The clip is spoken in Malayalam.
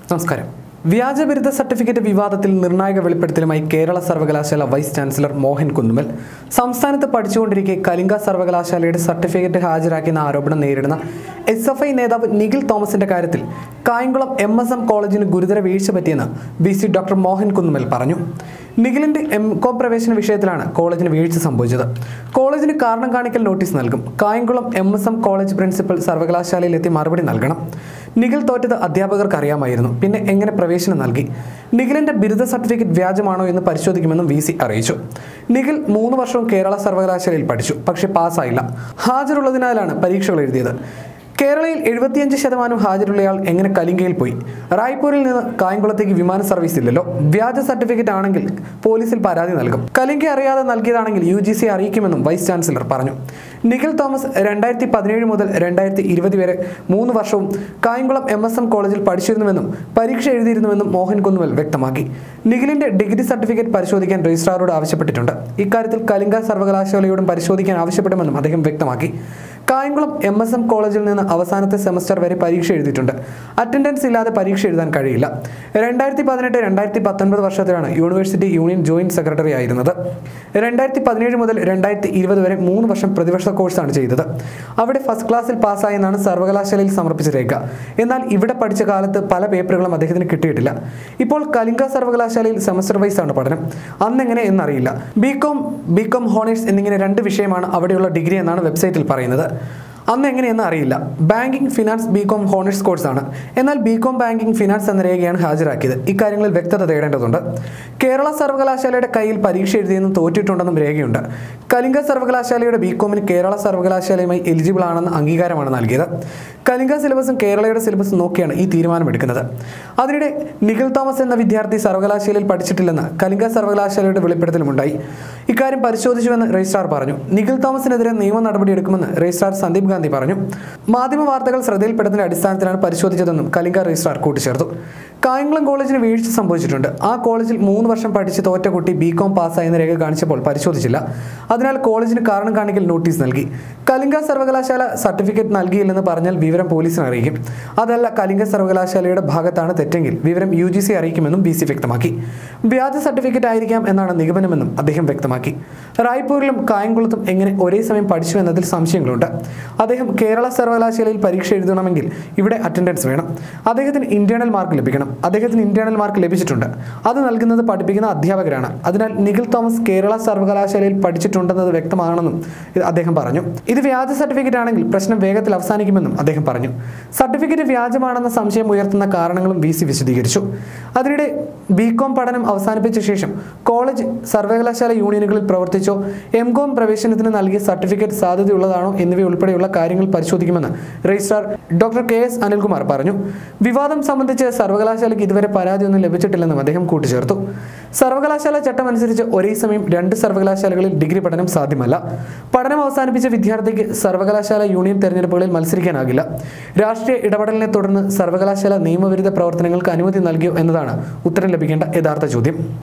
നമസ്കാരം വ്യാജബിരുദ സർട്ടിഫിക്കറ്റ് വിവാദത്തിൽ നിർണായക വെളിപ്പെടുത്തലുമായി കേരള സർവകലാശാല വൈസ് ചാൻസലർ മോഹൻ കുന്നുമൽ സംസ്ഥാനത്ത് പഠിച്ചുകൊണ്ടിരിക്കെ കലിംഗ സർവകലാശാലയുടെ സർട്ടിഫിക്കറ്റ് ഹാജരാക്കിയെന്ന ആരോപണം നേരിടുന്ന എസ് എഫ് ഐ നേതാവ് നിഖിൽ തോമസിന്റെ കാര്യത്തിൽ കായംകുളം എം എസ് എം കോളേജിന് ഗുരുതര വീഴ്ച പറ്റിയെന്ന് V C doctor Mohan Kunnummal പറഞ്ഞു നിഖിലിന്റെ എം കോം പ്രവേശന വിഷയത്തിലാണ് കോളേജിന് വീഴ്ച സംഭവിച്ചത് കോളേജിന് കാരണം കാണിക്കൽ നോട്ടീസ് നൽകും Kayamkulam M S M college principal സർവകലാശാലയിലെത്തി മറുപടി നൽകണം നിഖിൽ തോറ്റത് അധ്യാപകർക്ക് അറിയാമായിരുന്നു പിന്നെ എങ്ങനെ പ്രവേശനം നൽകി നിഖിലിന്റെ ബിരുദ സർട്ടിഫിക്കറ്റ് വ്യാജമാണോ എന്ന് പരിശോധിക്കുമെന്നും വി സി അറിയിച്ചു നിഖിൽ മൂന്ന് വർഷവും കേരള സർവകലാശാലയിൽ പഠിച്ചു പക്ഷേ പാസ്സായില്ല ഹാജരുള്ളതിനാലാണ് പരീക്ഷകൾ എഴുതിയത് കേരളയിൽ എഴുപത്തിയഞ്ച് ശതമാനം ഹാജരുള്ളയാൾ എങ്ങനെ കലിംഗയിൽ പോയി റായ്പൂരിൽ നിന്ന് കായംകുളത്തേക്ക് വിമാന സർവീസ് ഇല്ലല്ലോ വ്യാജ സർട്ടിഫിക്കറ്റ് ആണെങ്കിൽ പോലീസിൽ പരാതി നൽകും കലിംഗ അറിയാതെ നൽകിയതാണെങ്കിൽ യു ജി സി അറിയിക്കുമെന്നും വൈസ് ചാൻസലർ പറഞ്ഞു നിഖിൽ തോമസ് രണ്ടായിരത്തി പതിനേഴ് മുതൽ രണ്ടായിരത്തി ഇരുപത് വരെ മൂന്ന് വർഷവും കായംകുളം എം എസ് എം കോളേജിൽ പഠിച്ചിരുന്നുവെന്നും പരീക്ഷ എഴുതിയിരുന്നുവെന്നും മോഹൻ കുന്നുവൽ വ്യക്തമാക്കി നിഖിലിന്റെ ഡിഗ്രി സർട്ടിഫിക്കറ്റ് പരിശോധിക്കാൻ രജിസ്ട്രാറോട് ആവശ്യപ്പെട്ടിട്ടുണ്ട് ഇക്കാര്യത്തിൽ കലിംഗ സർവകലാശാലയോടും പരിശോധിക്കാൻ ആവശ്യപ്പെടുമെന്നും അദ്ദേഹം വ്യക്തമാക്കി കായംകുളം എം എസ് എം കോളേജിൽ നിന്ന് അവസാനത്തെ സെമസ്റ്റർ വരെ പരീക്ഷ എഴുതിയിട്ടുണ്ട് അറ്റൻഡൻസ് ഇല്ലാതെ പരീക്ഷ എഴുതാൻ കഴിയില്ല രണ്ടായിരത്തി പതിനെട്ട് രണ്ടായിരത്തി പത്തൊൻപത് വർഷത്തിലാണ് യൂണിവേഴ്സിറ്റി യൂണിയൻ ജോയിന്റ് സെക്രട്ടറി ആയിരുന്നത് രണ്ടായിരത്തി പതിനേഴ് മുതൽ രണ്ടായിരത്തി ഇരുപത് വരെ മൂന്ന് വർഷം പ്രതിവർഷ കോഴ്സാണ് ചെയ്തത് അവിടെ ഫസ്റ്റ് ക്ലാസ്സിൽ പാസ്സായെന്നാണ് സർവകലാശാലയിൽ സമർപ്പിച്ച രേഖ എന്നാൽ ഇവിടെ പഠിച്ച കാലത്ത് പല പേപ്പറുകളും അദ്ദേഹത്തിന് കിട്ടിയിട്ടില്ല ഇപ്പോൾ കലിംഗ സർവകലാശാലയിൽ സെമസ്റ്റർ വൈസ് ആണ് പഠനം അന്നെങ്ങനെ എന്നറിയില്ല B Com B Com honours എന്നിങ്ങനെ രണ്ട് വിഷയമാണ് അവിടെയുള്ള ഡിഗ്രി എന്നാണ് വെബ്സൈറ്റിൽ പറയുന്നത് അന്ന് എങ്ങനെയെന്ന് അറിയില്ല banking finance B Com honours കോഴ്സാണ് എന്നാൽ ബി കോം ബാങ്കിംഗ് ഫിനാൻസ് എന്ന രേഖയാണ് ഹാജരാക്കിയത് ഇക്കാര്യങ്ങളിൽ വ്യക്തത തേടേണ്ടതുണ്ട് കേരള സർവകലാശാലയുടെ കയ്യിൽ പരീക്ഷ എഴുതിയെന്നും തോറ്റിട്ടുണ്ടെന്നും രേഖയുണ്ട് കലിംഗ സർവകലാശാലയുടെ ബി കോമിന് കേരള സർവകലാശാലയുമായി എലിജിബിൾ ആണെന്ന അംഗീകാരമാണ് നൽകിയത് കലിംഗ സിലബസും കേരളയുടെ സിലബസും നോക്കിയാണ് ഈ തീരുമാനമെടുക്കുന്നത് അതിനിടെ നിഖിൽ തോമസ് എന്ന വിദ്യാർത്ഥി സർവകലാശാലയിൽ പഠിച്ചിട്ടില്ലെന്ന് കലിംഗ സർവകലാശാലയുടെ വെളിപ്പെടുത്തലുമുണ്ടായി ഇക്കാര്യം പരിശോധിച്ചുവെന്ന് രജിസ്ട്രാർ പറഞ്ഞു നിഖിൽ തോമസിനെതിരെ നിയമ നടപടിയെടുക്കുമെന്ന് രജിസ്ട്രാർ സന്ദീപ് ഗാന്ധി പറഞ്ഞു മാധ്യമ വാർത്തകൾ ശ്രദ്ധയിൽപ്പെടുന്നതിന്റെ അടിസ്ഥാനത്തിലാണ് പരിശോധിച്ചതെന്നും കലിംഗ രജിസ്ട്രാർ കൂട്ടിച്ചേർത്തു കായംകുളം കോളേജിന് വീഴ്ച സംഭവിച്ചിട്ടുണ്ട് ആ കോളേജിൽ മൂന്ന് വർഷം പഠിച്ച് തോറ്റ കുട്ടി ബി കോം പാസ്സായെന്ന രേഖ കാണിച്ചപ്പോൾ പരിശോധിച്ചില്ല അതിനാൽ കോളേജിന് കാരണം കാണിക്കൽ നോട്ടീസ് നൽകി കലിംഗ സർവകലാശാല സർട്ടിഫിക്കറ്റ് നൽകിയില്ലെന്ന് പറഞ്ഞാൽ വിവരം പോലീസിന് അറിയിക്കും അതല്ല കലിംഗ സർവകലാശാലയുടെ ഭാഗത്താണ് തെറ്റെങ്കിൽ വിവരം യു ജി സി അറിയിക്കുമെന്നും ബി സി വ്യക്തമാക്കി വ്യാജ സർട്ടിഫിക്കറ്റ് ആയിരിക്കാം എന്നാണ് നിഗമനമെന്നും അദ്ദേഹം വ്യക്തമാക്കി റായ്പൂരിലും കായംകുളത്തും എങ്ങനെ ഒരേ സമയം പഠിച്ചു എന്നതിൽ സംശയങ്ങളുണ്ട് അദ്ദേഹം കേരള സർവകലാശാലയിൽ പരീക്ഷ എഴുതണമെങ്കിൽ ഇവിടെ അറ്റൻഡൻസ് വേണം അദ്ദേഹത്തിന് ഇന്റേണൽ മാർക്ക് ലഭിക്കണം അദ്ദേഹത്തിന് ഇന്റേണൽ മാർക്ക് ലഭിച്ചിട്ടുണ്ട് അത് നൽകുന്നത് പഠിപ്പിക്കുന്ന അധ്യാപകരാണ് അതിനാൽ നിഖിൽ തോമസ് കേരള സർവകലാശാലയിൽ പഠിച്ചിട്ടുണ്ടെന്നത് വ്യക്തമാണെന്നും ഇത് അദ്ദേഹം പറഞ്ഞു ഇത് വ്യാജ സർട്ടിഫിക്കറ്റ് ആണെങ്കിൽ പ്രശ്നം വേഗത്തിൽ അവസാനിക്കുമെന്നും അദ്ദേഹം പറഞ്ഞു സർട്ടിഫിക്കറ്റ് വ്യാജമാണെന്ന സംശയം ഉയർത്തുന്ന കാരണങ്ങളും വി സി വിശദീകരിച്ചു അതിനിടെ ബി കോം പഠനം അവസാനിപ്പിച്ച ശേഷം കോളേജ് സർവകലാശാല യൂണിയനുകളിൽ പ്രവർത്തിച്ചോ എം കോം പ്രവേശനത്തിന് നൽകിയ സർട്ടിഫിക്കറ്റ് സാധ്യതയുള്ളതാണോ എന്നിവയുൾപ്പെടെയുള്ള കാര്യങ്ങൾ പരിശോധിക്കുമെന്ന് registrar doctor K S Anilkumar പറഞ്ഞു വിവാദം സംബന്ധിച്ച് സർവകലാശാലയ്ക്ക് ഇതുവരെ പരാതിയൊന്നും ലഭിച്ചിട്ടില്ലെന്നും അദ്ദേഹം കൂട്ടിച്ചേർത്തു സർവകലാശാല ചട്ടം അനുസരിച്ച് ഒരേ സമയം രണ്ട് സർവകലാശാലകളിൽ ഡിഗ്രി പഠനം സാധ്യമല്ല പഠനം അവസാനിപ്പിച്ച വിദ്യാർത്ഥിക്ക് സർവകലാശാല യൂണിയൻ തെരഞ്ഞെടുപ്പുകളിൽ മത്സരിക്കാനാകില്ല രാഷ്ട്രീയ ഇടപെടലിനെ തുടർന്ന് സർവകലാശാല നിയമവിരുദ്ധ പ്രവർത്തനങ്ങൾക്ക് അനുമതി നൽകിയോ എന്നതാണ് ഉത്തരം ലഭിക്കേണ്ട യഥാർത്ഥ ചോദ്യം